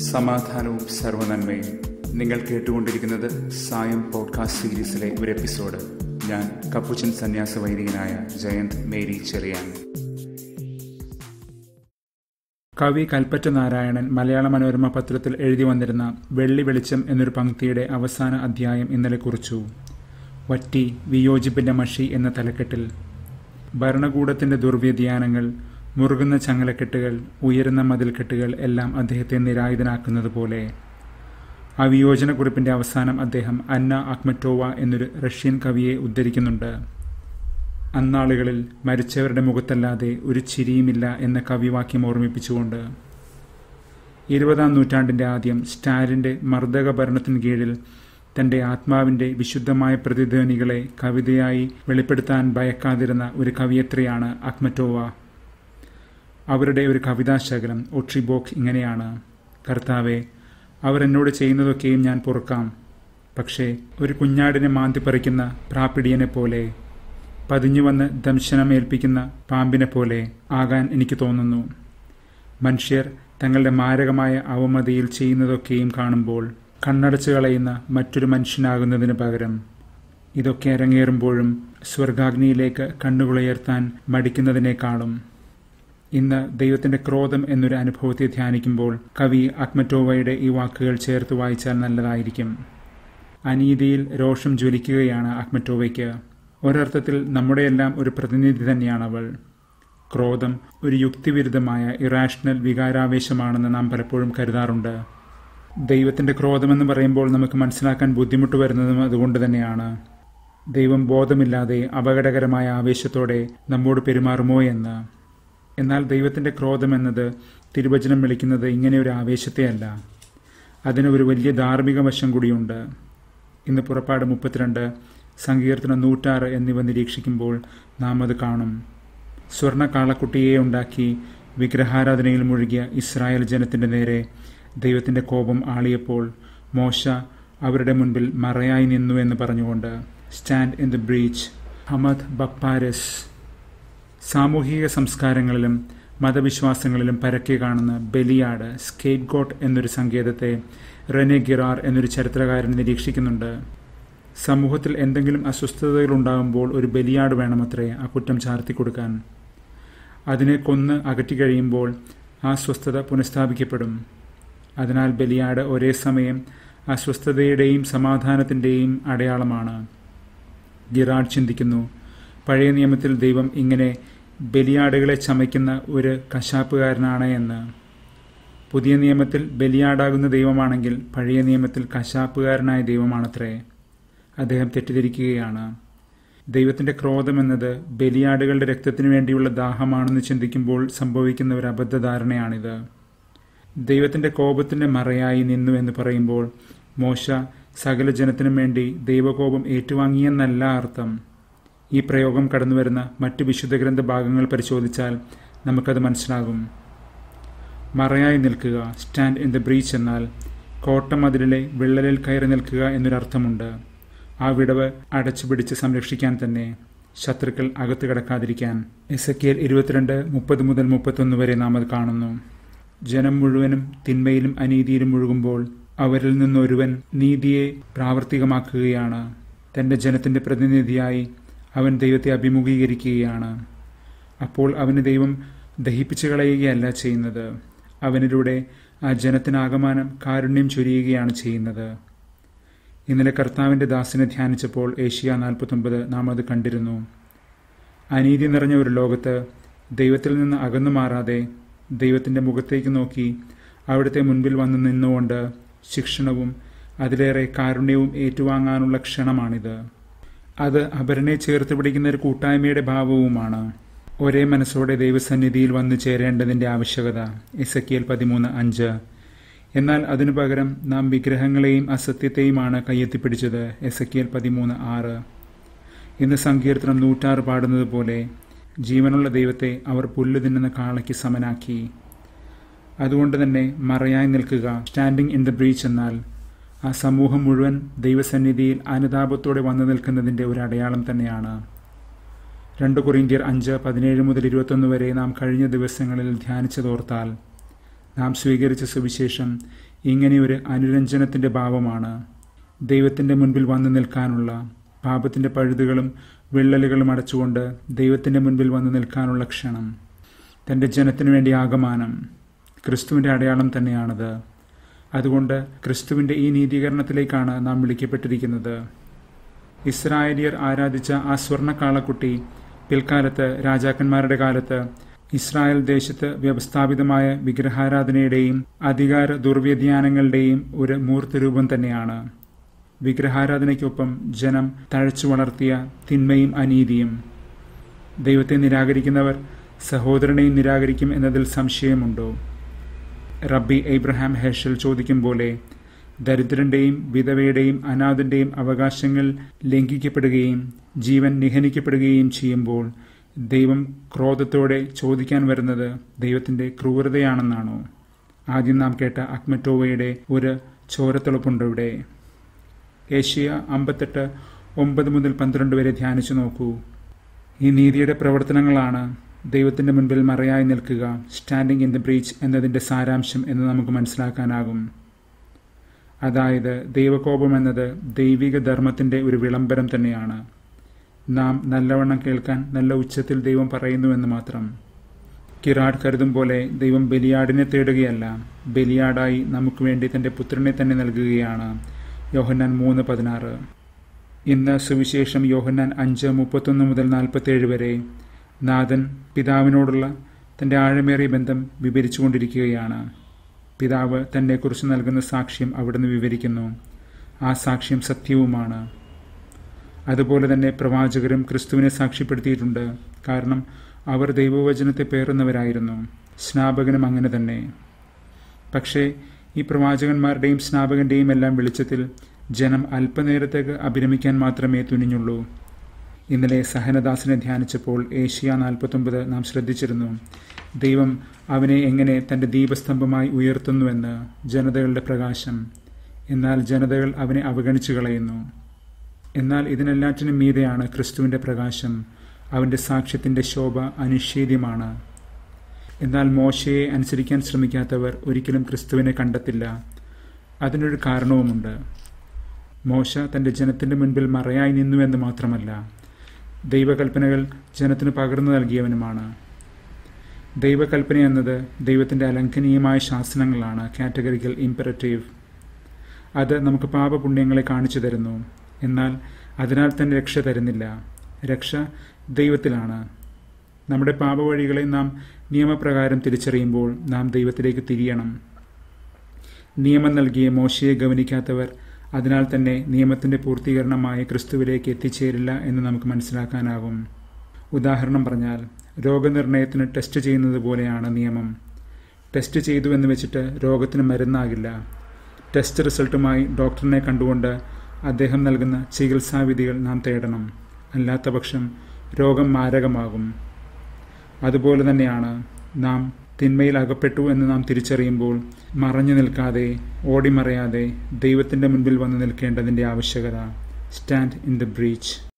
സമാധാനവും സർവനന്മയും നിങ്ങൾ കേട്ടുകൊണ്ടിരിക്കുന്നത് സായം പോഡ്കാസ്റ്റ് സീരീസിലെ ഒരു എപ്പിസോഡ് ഞാൻ കപ്പുച്ചൻ സന്യാസ വൈദികനായ ജയന്ത് മേരി ചെറിയാൻ കവി കൽപ്പറ്റ നാരായണൻ മലയാള മനോരമ പത്രത്തിൽ എഴുതി വന്നിരുന്ന വെള്ളി വെളിച്ചം എന്നൊരു പങ്ക്തിയുടെ അവസാന അധ്യായം ഇന്നലെ കുറിച്ചു വറ്റി വിയോജിപ്പിന്റെ മഷി എന്ന തലക്കെട്ടിൽ ഭരണകൂടത്തിന്റെ ദുർവ്യതിയാനങ്ങൾ മുറുകുന്ന ചങ്ങലക്കെട്ടുകൾ ഉയരുന്ന മതിൽക്കെട്ടുകൾ എല്ലാം അദ്ദേഹത്തെ നിരായുധനാക്കുന്നത് പോലെ ആ വിയോജനക്കുറിപ്പിന്റെ അവസാനം അദ്ദേഹം അന്ന അക്മറ്റോവ എന്നൊരു റഷ്യൻ കവിയെ ഉദ്ധരിക്കുന്നുണ്ട് അന്നാളുകളിൽ മരിച്ചവരുടെ മുഖത്തല്ലാതെ ഒരു ചിരിയുമില്ല എന്ന കവിവാക്യം ഓർമ്മിപ്പിച്ചുകൊണ്ട് ഇരുപതാം നൂറ്റാണ്ടിന്റെ ആദ്യം സ്റ്റാലിന്റെ മർദ്ദക ഭരണത്തിന് കീഴിൽ തന്റെ ആത്മാവിന്റെ വിശുദ്ധമായ പ്രതിധ്വനികളെ കവിതയായി വെളിപ്പെടുത്താൻ ഭയക്കാതിരുന്ന ഒരു കവിയത്രിയാണ് അക്മറ്റോവ അവരുടെ ഒരു കവിതാശകലം ഒട്രിബോക്ക് ഇങ്ങനെയാണ് കർത്താവെ അവർ എന്നോട് ചെയ്യുന്നതൊക്കെയും ഞാൻ പൊറുക്കാം പക്ഷേ ഒരു കുഞ്ഞാടിനെ മാന്തി പറിക്കുന്ന പ്രാപ്പിടിയനെ പോലെ പതിഞ്ഞു വന്ന് ദംശനമേൽപ്പിക്കുന്ന പാമ്പിനെ പോലെ ആകാൻ എനിക്ക് തോന്നുന്നു മനുഷ്യർ തങ്ങളുടെ മാരകമായ അവമതിയിൽ ചെയ്യുന്നതൊക്കെയും കാണുമ്പോൾ കണ്ണടച്ചു കളയുന്ന മറ്റൊരു മനുഷ്യനാകുന്നതിന് പകരം ഇതൊക്കെ അരങ്ങേറുമ്പോഴും സ്വർഗാഗ്നിയിലേക്ക് കണ്ണുകളുയർത്താൻ മടിക്കുന്നതിനേക്കാളും ഇന്ന് ദൈവത്തിന്റെ ക്രോധം എന്നൊരു അനുഭവത്തെ ധ്യാനിക്കുമ്പോൾ കവി അക്മറ്റോവയുടെ ഈ വാക്കുകൾ ചേർത്ത് വായിച്ചാൽ നല്ലതായിരിക്കും അനീതിയിൽ രോഷം ജ്വലിക്കുകയാണ് അക്മറ്റോവയ്ക്ക് ഒരർത്ഥത്തിൽ നമ്മുടെയെല്ലാം ഒരു പ്രതിനിധി തന്നെയാണ് അവൾ ക്രോധം ഒരു യുക്തിവിരുദ്ധമായ ഇറാഷണൽ വികാരാവേശമാണെന്ന് നാം പലപ്പോഴും കരുതാറുണ്ട് ദൈവത്തിന്റെ ക്രോധമെന്ന് പറയുമ്പോൾ നമുക്ക് മനസ്സിലാക്കാൻ ബുദ്ധിമുട്ട് വരുന്നതും അതുകൊണ്ട് തന്നെയാണ് ദൈവം ബോധമില്ലാതെ അപകടകരമായ ആവേശത്തോടെ നമ്മോട് പെരുമാറുമോ എന്ന് എന്നാൽ ദൈവത്തിന്റെ ക്രോധം എന്നത് തിരുവചനം വിളിക്കുന്നത് ഇങ്ങനെ ഒരു ആവേശത്തെയല്ല അതിന് ഒരു വലിയ ധാർമ്മിക വശം കൂടിയുണ്ട് ഇന്ന് പുറപ്പാട് മുപ്പത്തിരണ്ട് സങ്കീർത്തനം നൂറ്റാറ് എന്നിവ നിരീക്ഷിക്കുമ്പോൾ നാം അത് കാണും സ്വർണ്ണ കാളക്കുട്ടിയെ ഉണ്ടാക്കി വിഗ്രഹാരാധനയിൽ മുഴുകിയ ഇസ്രായേൽ ജനത്തിന്റെ നേരെ ദൈവത്തിന്റെ കോപം ആളിയപ്പോൾ മോശ അവരുടെ മുൻപിൽ മറയായി നിന്നു എന്ന് പറഞ്ഞുകൊണ്ട് സ്റ്റാൻഡ് ഇൻ ദ ബ്രീച്ച് ഹമദ് ബപ്പാരസ് സാമൂഹിക സംസ്കാരങ്ങളിലും മതവിശ്വാസങ്ങളിലും പരക്കെ കാണുന്ന ബലിയാട് സ്കേറ്റ് ഗോട്ട് എന്നൊരു സങ്കേതത്തെ റെനെ ഗിറാർ എന്നൊരു ചരിത്രകാരൻ നിരീക്ഷിക്കുന്നുണ്ട് സമൂഹത്തിൽ എന്തെങ്കിലും അസ്വസ്ഥതകൾ ഉണ്ടാകുമ്പോൾ ഒരു ബലിയാട് വേണമത്രേ ആ കുറ്റം ചാർത്തി കൊടുക്കാൻ അതിനെ കൊന്ന് അകറ്റി കഴിയുമ്പോൾ ആ സ്വസ്ഥത പുനഃസ്ഥാപിക്കപ്പെടും അതിനാൽ ബലിയാട് ഒരേ സമയം അസ്വസ്ഥതയുടെയും സമാധാനത്തിൻ്റെയും അടയാളമാണ് ഗിറാഡ് ചിന്തിക്കുന്നു പഴയ നിയമത്തിൽ ദൈവം ഇങ്ങനെ ബലിയാടുകളെ ചമയ്ക്കുന്ന ഒരു കശാപ്പുകാരനാണ് എന്ന് പുതിയ നിയമത്തിൽ ബലിയാടാകുന്ന ദൈവമാണെങ്കിൽ പഴയ നിയമത്തിൽ കശാപ്പുകാരനായ ദൈവമാണത്രേ അദ്ദേഹം തെറ്റിദ്ധരിക്കുകയാണ് ദൈവത്തിന്റെ ക്രോധം എന്നത് ബലിയാടുകളുടെ രക്തത്തിനു വേണ്ടിയുള്ള ദാഹമാണെന്ന് ചിന്തിക്കുമ്പോൾ സംഭവിക്കുന്ന ഒരു അബദ്ധധാരണയാണിത് ദൈവത്തിന്റെ കോപത്തിന്റെ മറയായി നിന്നു എന്ന് പറയുമ്പോൾ മോശ സകല ജനത്തിനും വേണ്ടി ദൈവകോപം ഏറ്റുവാങ്ങിയെന്നല്ല അർത്ഥം ഈ പ്രയോഗം കടന്നുവരുന്ന മറ്റ് വിശുദ്ധ ഗ്രന്ഥ ഭാഗങ്ങൾ പരിശോധിച്ചാൽ നമുക്കത് മനസ്സിലാകും മറയായി നിൽക്കുക സ്റ്റാൻഡ് ഇൻ ദ ബ്രീച്ച് എന്നാൽ കോട്ടമതിലിലെ വിള്ളലിൽ കയറി നിൽക്കുക എന്നൊരർത്ഥമുണ്ട് ആ വിടവ് അടച്ചു പിടിച്ച് സംരക്ഷിക്കാൻ തന്നെ ശത്രുക്കൾ അകത്ത് കിടക്കാതിരിക്കാൻ എസ് എ ഇരുപത്തിരണ്ട് മുപ്പത് മുതൽ മുപ്പത്തൊന്ന് വരെ നാം അത് കാണുന്നു ജനം മുഴുവനും തിന്മയിലും അനീതിയിലും മുഴുകുമ്പോൾ അവരിൽ നിന്നൊരുവൻ നീതിയെ പ്രാവർത്തികമാക്കുകയാണ് തന്റെ ജനത്തിന്റെ പ്രതിനിധിയായി അവൻ ദൈവത്തെ അഭിമുഖീകരിക്കുകയാണ് അപ്പോൾ അവന് ദൈവം ദഹിപ്പിച്ചു കളയുകയല്ല ചെയ്യുന്നത് അവനിലൂടെ ആ ജനത്തിനാകമാനം കാരുണ്യം ചൊരിയുകയാണ് ചെയ്യുന്നത് ഇന്നലെ കർത്താവിന്റെ ദാസിനെ ധ്യാനിച്ചപ്പോൾ ഏഷ്യ നാൽപ്പത്തൊമ്പത് നാം അത് കണ്ടിരുന്നു അനീതി നിറഞ്ഞ ഒരു ലോകത്ത് ദൈവത്തിൽ നിന്ന് അകന്നു മാറാതെ ദൈവത്തിന്റെ മുഖത്തേക്ക് നോക്കി അവിടുത്തെ മുൻപിൽ വന്ന് നിന്നുകൊണ്ട് ശിക്ഷണവും അതിലേറെ കാരുണ്യവും ഏറ്റുവാങ്ങാനുള്ള ക്ഷണമാണിത് അത് അപരനെ ചേർത്ത് പിടിക്കുന്ന ഒരു കൂട്ടായ്മയുടെ ഭാവവുമാണ് ഒരേ മനസ്സോടെ ദൈവസന്നിധിയിൽ വന്നു ചേരേണ്ടതിന്റെ ആവശ്യകത എസക്കിയൽ പതിമൂന്ന് അഞ്ച് എന്നാൽ അതിനു പകരം നാം വിഗ്രഹങ്ങളെയും അസത്യത്തെയുമാണ് കയ്യെത്തിപ്പിടിച്ചത് എസക്കിയൽ പതിമൂന്ന് ആറ് ഇന്ന് സങ്കീർത്തനം നൂറ്റാറ് പാടുന്നത് പോലെ ജീവനുള്ള ദൈവത്തെ അവർ പുല്ല് തിന്നുന്ന കാളയ്ക്ക് സമനാക്കി അതുകൊണ്ട് തന്നെ മറയായി നിൽക്കുക സ്റ്റാൻഡിംഗ് ഇൻ ദ ബ്രീച്ച് എന്നാൽ ആ സമൂഹം മുഴുവൻ ദൈവസന്നിധിയിൽ അനുതാപത്തോടെ വന്നു നിൽക്കുന്നതിൻ്റെ ഒരു അടയാളം തന്നെയാണ് രണ്ട് കൊറിന്ത്യർ അഞ്ച് പതിനേഴ് മുതൽ ഇരുപത്തൊന്ന് വരെ നാം കഴിഞ്ഞ ദിവസങ്ങളിൽ ധ്യാനിച്ചതോർത്താൽ നാം സ്വീകരിച്ച സുവിശേഷം ഇങ്ങനെയൊരു അനുരഞ്ജനത്തിന്റെ ഭാവമാണ് ദൈവത്തിന്റെ മുൻപിൽ വന്നു നിൽക്കാനുള്ള പാപത്തിന്റെ പഴുതുകളും വിള്ളലുകളും അടച്ചുകൊണ്ട് ദൈവത്തിന്റെ മുൻപിൽ വന്നു നിൽക്കാനുള്ള ക്ഷണം തന്റെ ജനത്തിനു വേണ്ടി ആഗമാനം ക്രിസ്തുവിന്റെ അടയാളം തന്നെയാണത് അതുകൊണ്ട് ക്രിസ്തുവിന്റെ ഈ നീതീകരണത്തിലേക്കാണ് നാം വിളിക്കപ്പെട്ടിരിക്കുന്നത് ഇസ്രായേലിയർ ആരാധിച്ച ആ സ്വർണ്ണ കാളക്കുട്ടി പിൽക്കാലത്ത് രാജാക്കന്മാരുടെ കാലത്ത് ഇസ്രായേൽ ദേശത്ത് വ്യവസ്ഥാപിതമായ വിഗ്രഹാരാധനയുടെയും അധികാര ദുർവ്യതിയാനങ്ങളുടെയും ഒരു മൂർത്തരൂപം തന്നെയാണ് വിഗ്രഹാരാധനയ്ക്കൊപ്പം ജനം തഴച്ചു വളർത്തിയ തിന്മയും അനീതിയും ദൈവത്തെ നിരാകരിക്കുന്നവർ സഹോദരനെയും നിരാകരിക്കും എന്നതിൽ സംശയമുണ്ടോ റബ്ബി എബ്രഹാം ഹെഷൽ ചോദിക്കും പോലെ ദരിദ്രന്റെയും വിധവയുടെയും അനാഥന്റെയും അവകാശങ്ങൾ ലംഘിക്കപ്പെടുകയും ജീവൻ നിഹനിക്കപ്പെടുകയും ചെയ്യുമ്പോൾ ദൈവം ക്രോധത്തോടെ ചോദിക്കാൻ വരുന്നത് ദൈവത്തിന്റെ ക്രൂരതയാണെന്നാണോ ആദ്യം നാം കേട്ട അക്മറ്റോവയുടെ ഒരു ചോരത്തിളപ്പുണ്ട് ഇവിടെ ഏഷ്യ അമ്പത്തെട്ട് ഒമ്പത് മുതൽ പന്ത്രണ്ട് വരെ ധ്യാനിച്ചു നോക്കൂ ഈ നീതിയുടെ പ്രവർത്തനങ്ങളാണ് ദൈവത്തിന്റെ മുൻപിൽ മറയായി നിൽക്കുക സ്റ്റാൻഡിംഗ് ഇൻ ദ ബ്രീച്ച് എന്നതിന്റെ സാരാംശം എന്ന് നമുക്ക് മനസ്സിലാക്കാനാകും അതായത് ദൈവകോപം എന്നത് ദൈവിക ധർമ്മത്തിന്റെ ഒരു വിളംബരം തന്നെയാണ് നാം നല്ലവണ്ണം കേൾക്കാൻ നല്ല ഉച്ചത്തിൽ ദൈവം പറയുന്നുവെന്ന് മാത്രം കിറാഡ് കരുതും പോലെ ദൈവം ബലിയാടിനെ തേടുകയല്ല ബലിയാടായി നമുക്ക് വേണ്ടി തന്റെ പുത്രനെ തന്നെ നൽകുകയാണ് യോഹന്നാൻ മൂന്ന് പതിനാറ് ഇന്ന് സുവിശേഷം യോഹന്നാൻ അഞ്ച് മുപ്പത്തൊന്ന് മുതൽ നാൽപ്പത്തേഴ് വരെ നാഥൻ പിതാവിനോടുള്ള തന്റെ ആഴമേറിയ ബന്ധം വിവരിച്ചുകൊണ്ടിരിക്കുകയാണ് പിതാവ് തന്നെക്കുറിച്ച് നൽകുന്ന സാക്ഷ്യം അവിടുന്ന് വിവരിക്കുന്നു ആ സാക്ഷ്യം സത്യവുമാണ് അതുപോലെ തന്നെ പ്രവാചകരും ക്രിസ്തുവിനെ സാക്ഷ്യപ്പെടുത്തിയിട്ടുണ്ട് കാരണം അവർ ദൈവവചനത്തെ പേറുന്നവരായിരുന്നു സ്നാപകനും അങ്ങനെ തന്നെ പക്ഷേ ഈ പ്രവാചകന്മാരുടെയും സ്നാപകന്റെയും എല്ലാം വെളിച്ചത്തിൽ ജനം അല്പനേരത്തേക്ക് അഭിരമിക്കാൻ മാത്രമേ തുനിഞ്ഞുള്ളൂ ഇന്നലെ സഹനദാസിനെ ധ്യാനിച്ചപ്പോൾ ഏഷ്യ നാൽപ്പത്തൊമ്പത് നാം ശ്രദ്ധിച്ചിരുന്നു ദൈവം അവനെ എങ്ങനെ തന്റെ ദീപസ്തംഭമായി ഉയർത്തുന്നുവെന്ന് ജനതകളുടെ പ്രകാശം എന്നാൽ ജനതകൾ അവനെ അവഗണിച്ചു കളയുന്നു എന്നാൽ ഇതിനെല്ലാറ്റിനും മീതെയാണ് ക്രിസ്തുവിന്റെ പ്രകാശം അവന്റെ സാക്ഷ്യത്തിന്റെ ശോഭ അനിഷേധ്യമാണ് എന്നാൽ മോശയെ അനുസരിക്കാൻ ശ്രമിക്കാത്തവർ ഒരിക്കലും ക്രിസ്തുവിനെ കണ്ടെത്തില്ല അതിനൊരു കാരണവുമുണ്ട് മോശ തന്റെ ജനത്തിന്റെ മുൻപിൽ മറയായി നിന്നുവെന്ന് മാത്രമല്ല ദൈവകൽപ്പനകൾ ജനത്തിന് പകർന്നു നൽകിയവനുമാണ് ദൈവകൽപ്പന എന്നത് ദൈവത്തിന്റെ അലംഘനീയമായ ശാസനങ്ങളാണ് കാറ്റഗറിക്കൽ ഇമ്പററ്റീവ് അത് നമുക്ക് പാപപുണ്യങ്ങളെ കാണിച്ചു തരുന്നു എന്നാൽ അതിനാൽ തന്നെ രക്ഷ തരുന്നില്ല രക്ഷ ദൈവത്തിലാണ് നമ്മുടെ പാപവഴികളെ നാം നിയമപ്രകാരം തിരിച്ചറിയുമ്പോൾ നാം ദൈവത്തിലേക്ക് തിരിയണം നിയമം നൽകിയ മോശയെ ഗവനിക്കാത്തവർ അതിനാൽ തന്നെ നിയമത്തിന്റെ പൂർത്തീകരണമായ ക്രിസ്തുവിലേക്ക് എത്തിച്ചേരില്ല എന്ന് നമുക്ക് മനസ്സിലാക്കാനാകും ഉദാഹരണം പറഞ്ഞാൽ രോഗനിർണയത്തിന് ടെസ്റ്റ് ചെയ്യുന്നത് പോലെയാണ് നിയമം ടെസ്റ്റ് ചെയ്തു എന്ന് വെച്ചിട്ട് രോഗത്തിന് മരുന്നാകില്ല ടെസ്റ്റ് റിസൾട്ടുമായി ഡോക്ടറിനെ കണ്ടുകൊണ്ട് അദ്ദേഹം നൽകുന്ന ചികിത്സാവിധികൾ നാം തേടണം അല്ലാത്ത പക്ഷം രോഗം മാരകമാകും അതുപോലെ തന്നെയാണ് നാം തിന്മയിൽ അകപ്പെട്ടു എന്ന് നാം തിരിച്ചറിയുമ്പോൾ മറഞ്ഞു നിൽക്കാതെ ഓടിമറയാതെ ദൈവത്തിൻ്റെ മുൻപിൽ വന്നു നിൽക്കേണ്ടതിൻ്റെ ആവശ്യകത സ്റ്റാൻഡ് ഇൻ ദ ബ്രീച്ച്